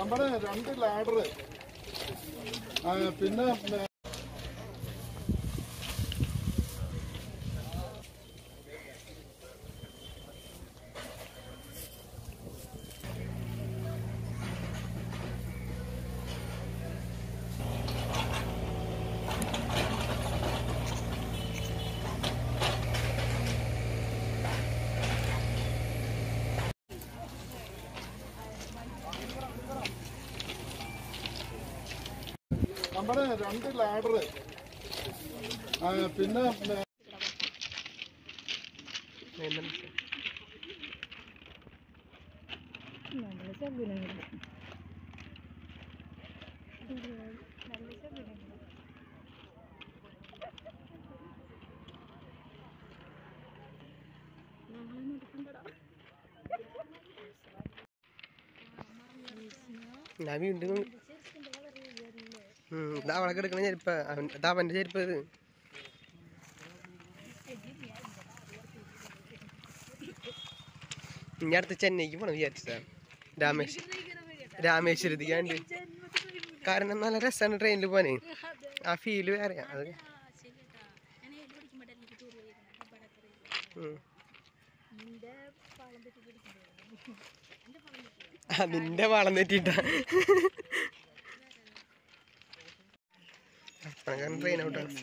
നമ്മുടെ രണ്ട് ലാഡർ പിന്നെ ഏ, നമ്മുടെ രണ്ട് ലാഡർ പിന്നെ ഏ, നല്ല ശകുനങ്ങൾ നല്ല ശകുനങ്ങൾ ഞാൻ വീണ്ടും ഉം, ഇതാ അവളൊക്കെ എടുക്കണ ചെരുപ്പ് അവൻ ഇതാ അവൻ്റെ ചെരുപ്പ് ഇത് ഇനി അടുത്ത് ചെന്നൈക്ക് പോണം വിചാരിച്ചതാ രാമേശ്വരം രാമേശ്വരത്തേക്ക് വേണ്ടി കാരണം നല്ല രസമാണ് ട്രെയിനിൽ പോകാനേ ആ ഫീല് വേറെ അത് ഉം. ആ നിന്റെ വളം തെറ്റിട്ടാ അപ്പഴാണ് ട്രെയിൻ ഔട്ടാണ്